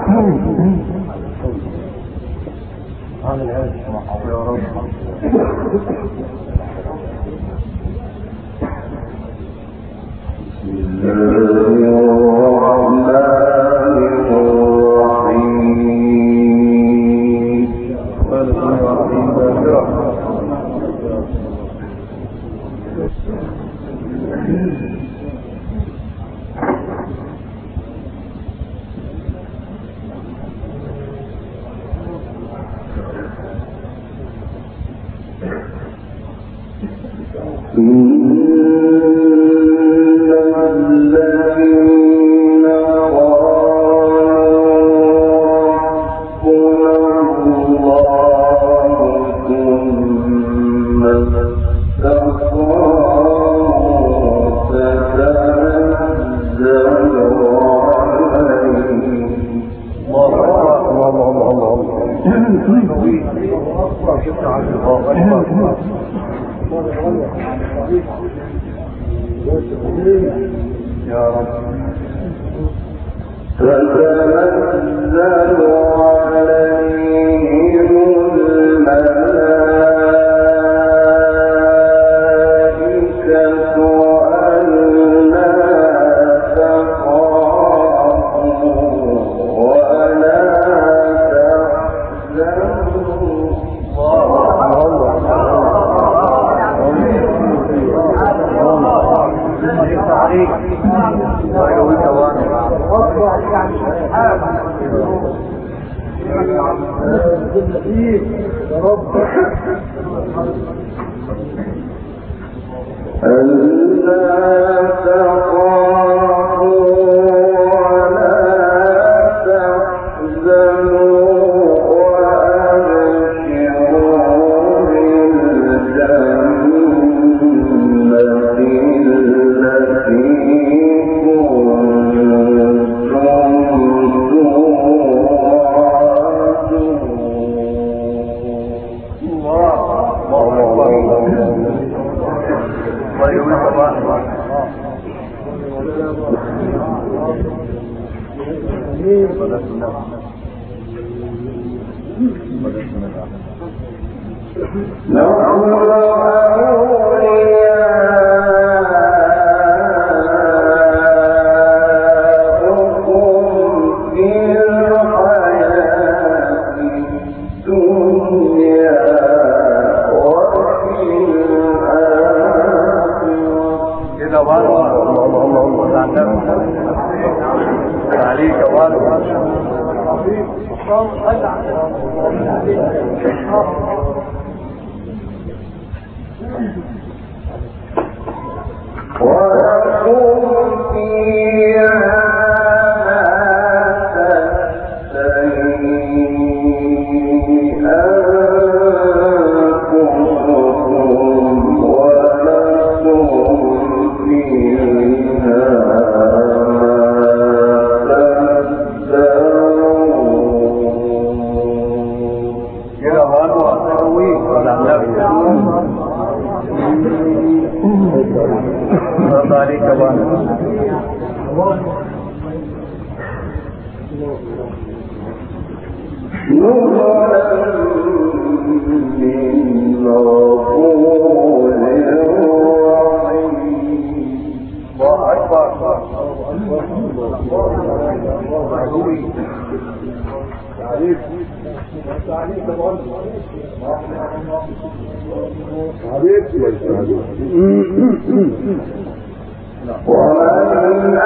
ومن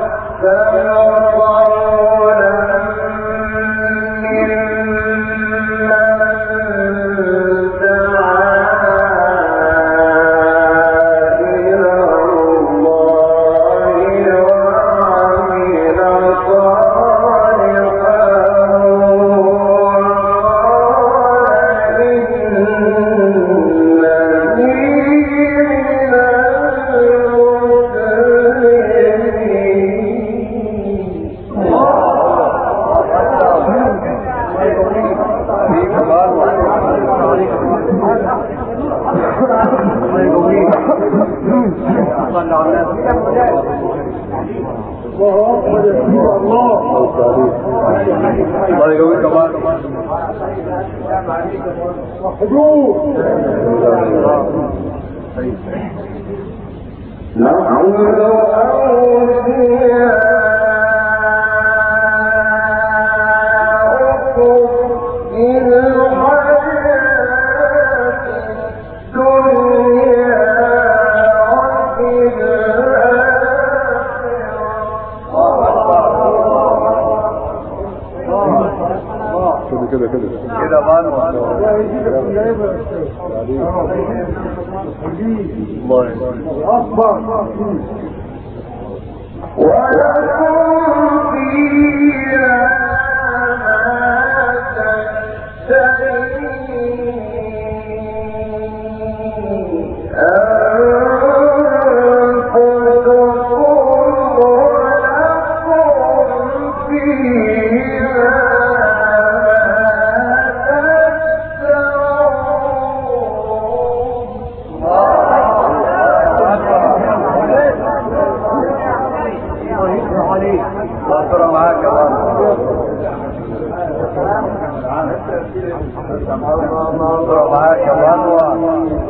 أحسن الله اكبر يا سيدي الله الله يقويك يا بعض محجوب نحن أولياؤكم في الحياة الدنيا وفي الآخرة كده كده كده كده بعض الله يقويك أكبر ولكم فيها ما تشتهي أنفسكم ولكم فيها ما تدعون الله معاك يا بعض الله معاك يا بعض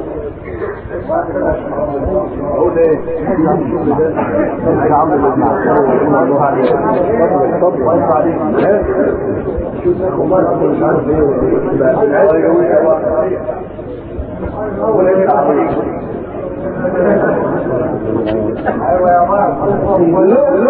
قول ايه الله يقويك يا بعض قول ايه ايوه يا بعض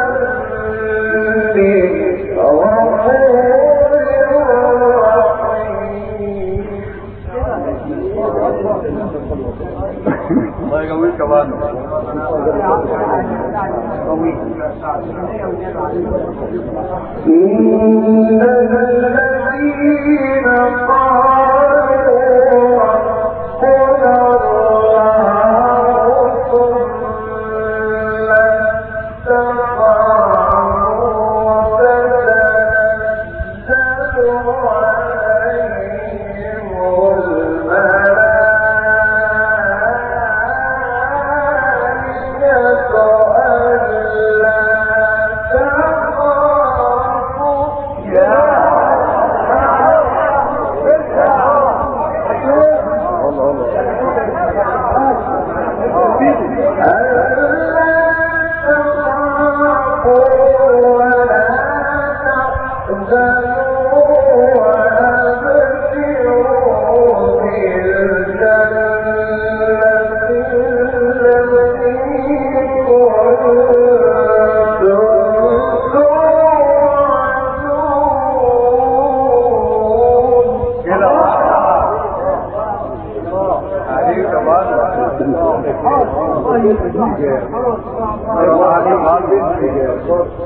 الله يقويك يا بعض إن الذين قالوا ربنا الله ثم استقاموا تتنزل عليهم الملائكة ألا تخافوا كده عليك يا بعض الله عليك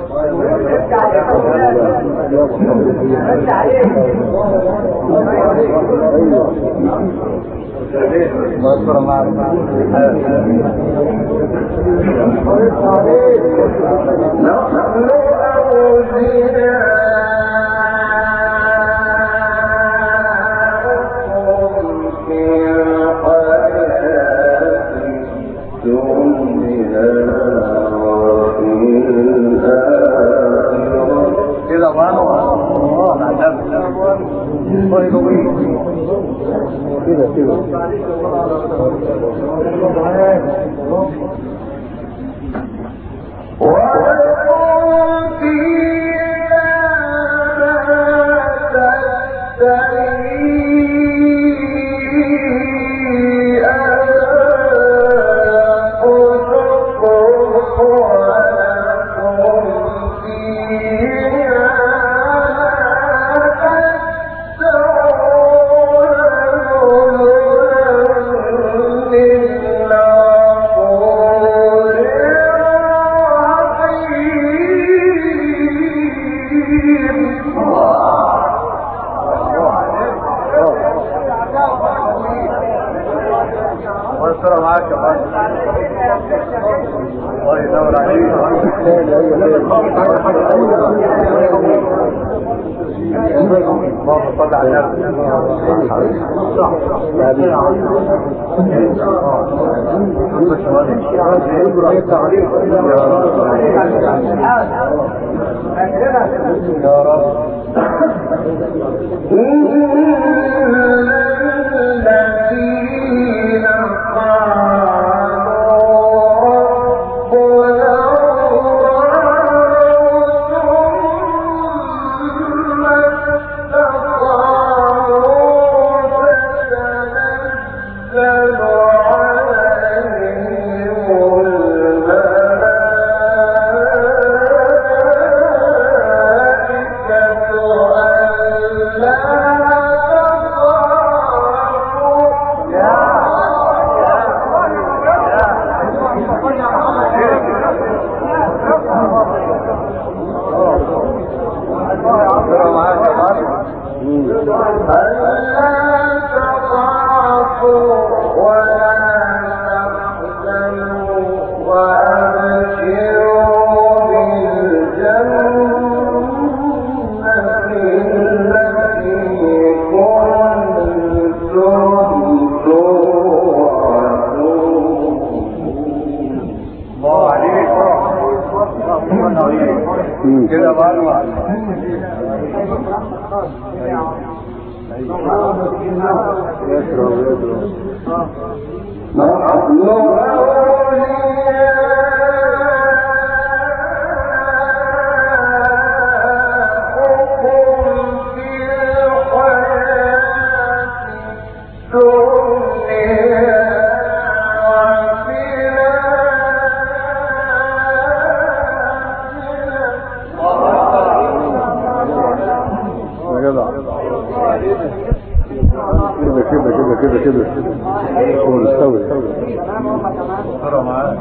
الله معك نحن أولياؤكم في الحياة الدنيا وفي الآخرة كده بعض الله يقويك كده كده ولكم فيها ما تشتهي أنفسكم ولكم فيها تدعون من غفور الله يستر معاك يا بعض الله يدور عليك تاني ايوه تاني اللهم صل على النبي يا رب الذين قالوا ربنا ثم استقاموا تتنزل عليهم الملائكة ألا ربنا معاك يا معلم ألا تخافوا ولا تحزنوا وأبشروا بالجنة التي كنتم توعدون الله عليك الله عليك كده بقى يشرب يشرب نحن أولياؤكم في الحياة الدنيا وفي الآخرة يا جدع كده كده كده كده كده هو مستوي ربنا معاك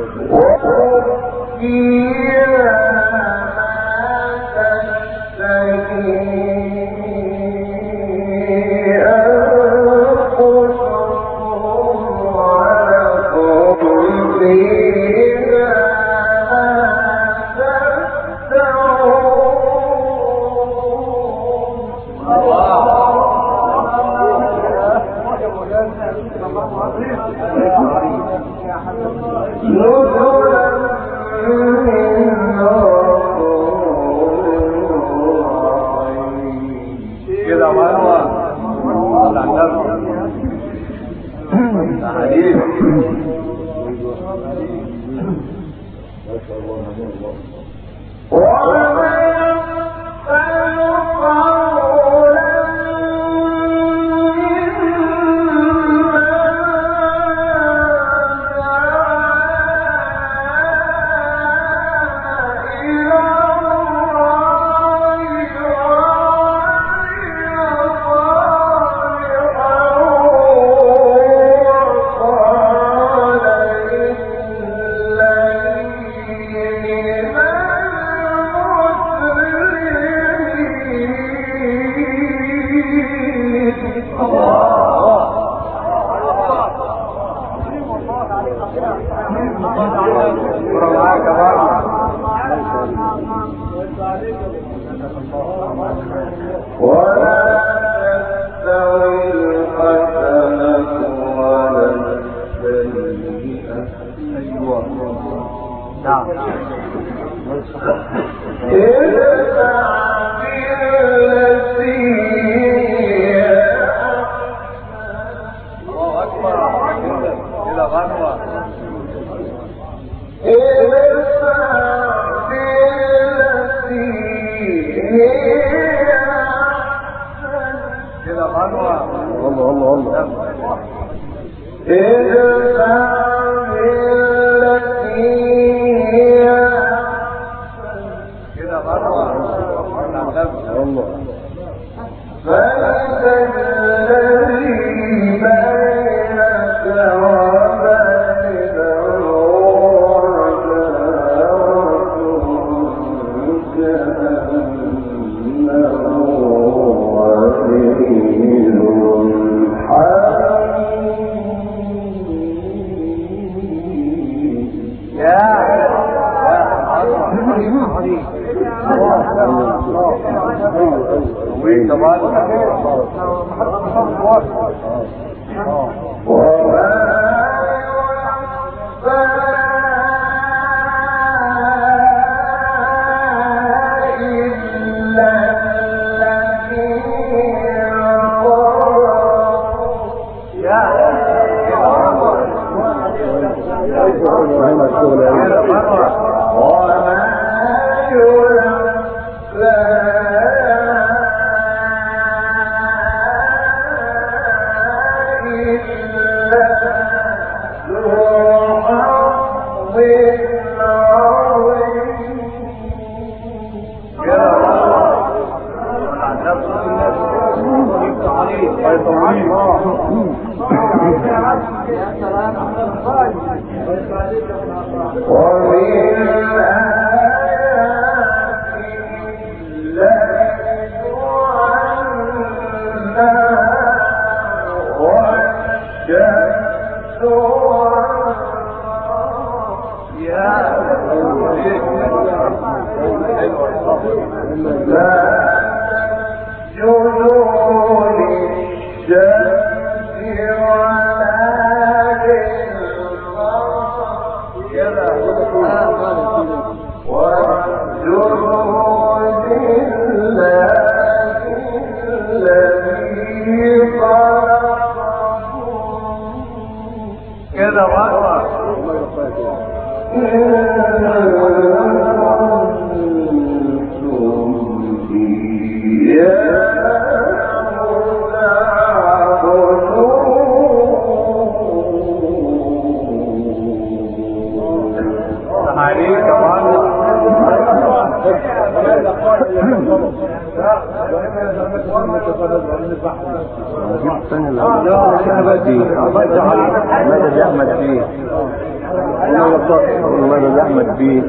نزلا من كده بقى صل على النبي حبيبي ربنا معاك يا معلم ولا تستوي الحسنة ولا السيئة ايوه نعم ادفع بالتي هي الله اكبر كده غنوه ادفع بالتي هي كده غنوه الله الله الله ادفع بالتي هي كده غنوه صل على النبي الله فإذا الذي بينك وبينه يا يا وانت وهنا الشغل يعني. كده بقى عليك نجيب الثاني اللي احمد فيه ماذا يا احمد فيه ماذا يا احمد فيه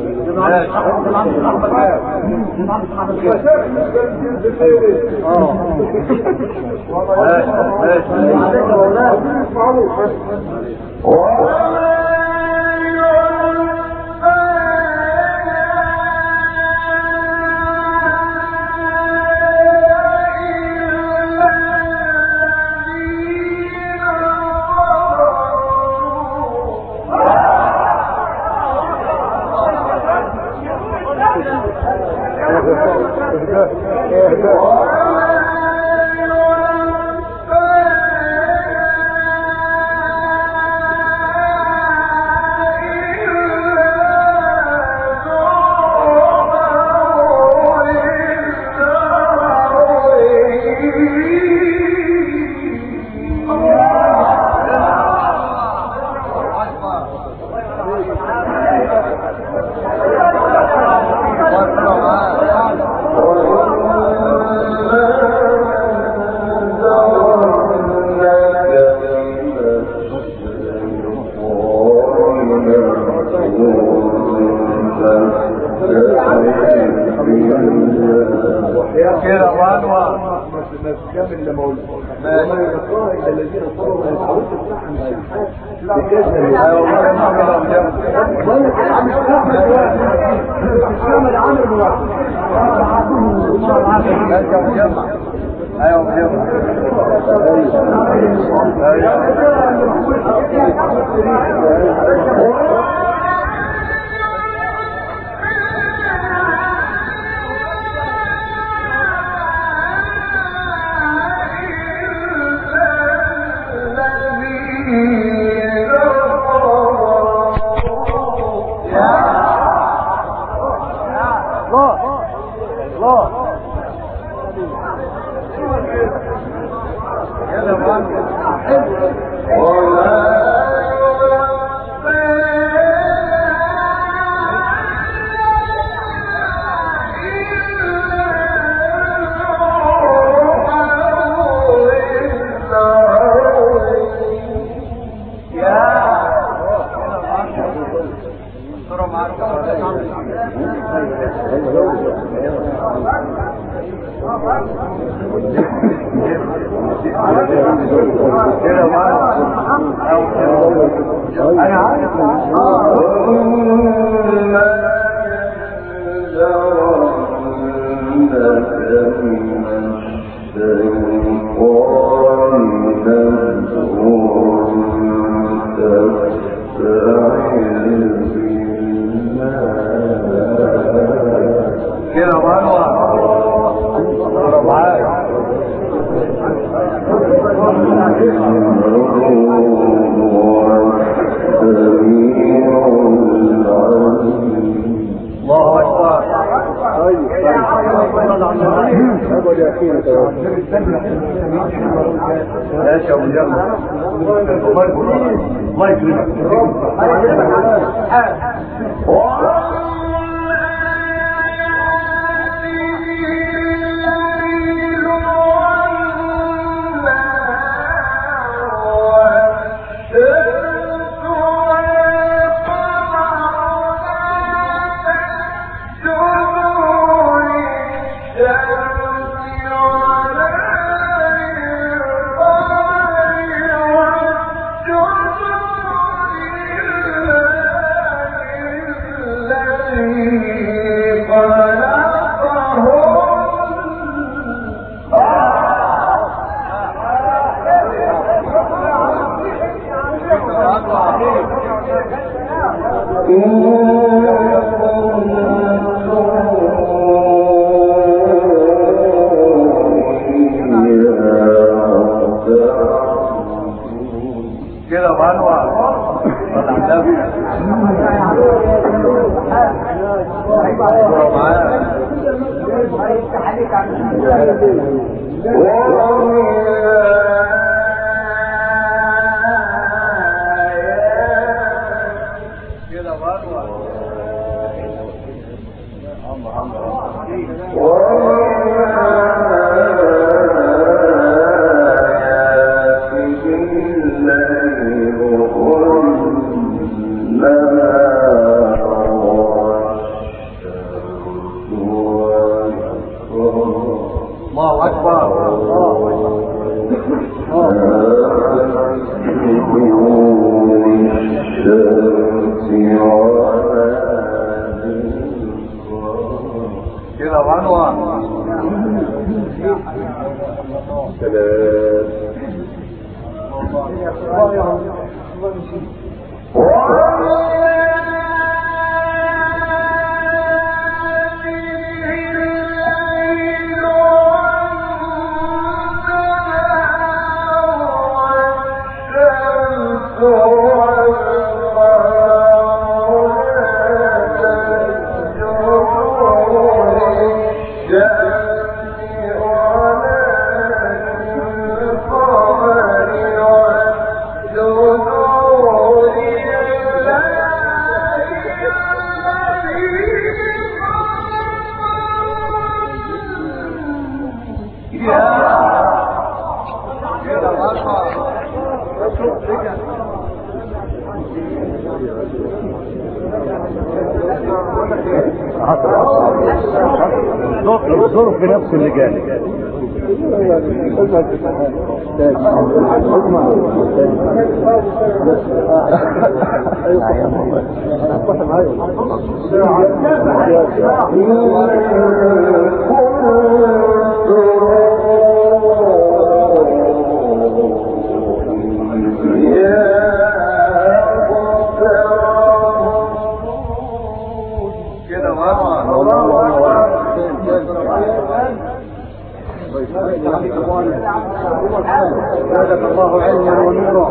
كده بقى ايوه مجمع كده بقى كده بقى انا عارف كده مروه انا معاك الله اكبر ماشي يا ابو جنب الله يكرمك الله يكرمك كده مروه طلع النبي معاك كده مروه الله اكبر كده مروه كده الظروف في نفس اللي جاي كده مروه زادك الله علما ونورا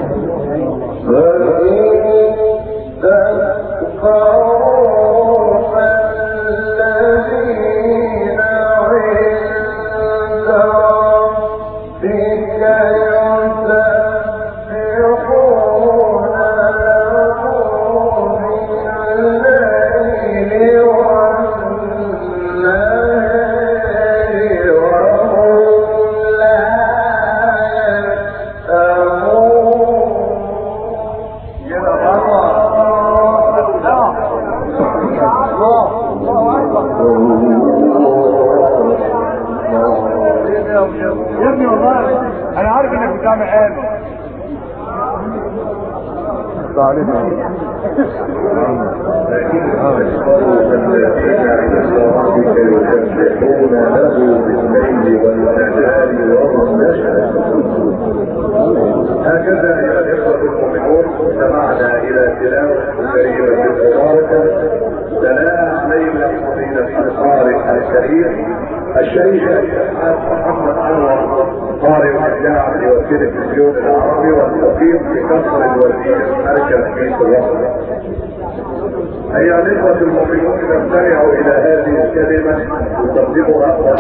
كده مروه يا ابني والله انا عارف انك بتعمل آلة يسخروا الذين عند ربك يسبحون له بالليل والنهار وهم يشهدون هكذا ايها الاخوه المؤمنون استمعنا الى تلاوه كريمه مباركه سلام ليله فضيله القارئ الكريم الشيخ الشيخ محمد انور قارئ الاذاعه والتلفزيون العربي والمقيم في قصر الوزير مركز بيت الوطن ايها الاخوه المؤمنون نستمع الى هذه الكلمه يقدمها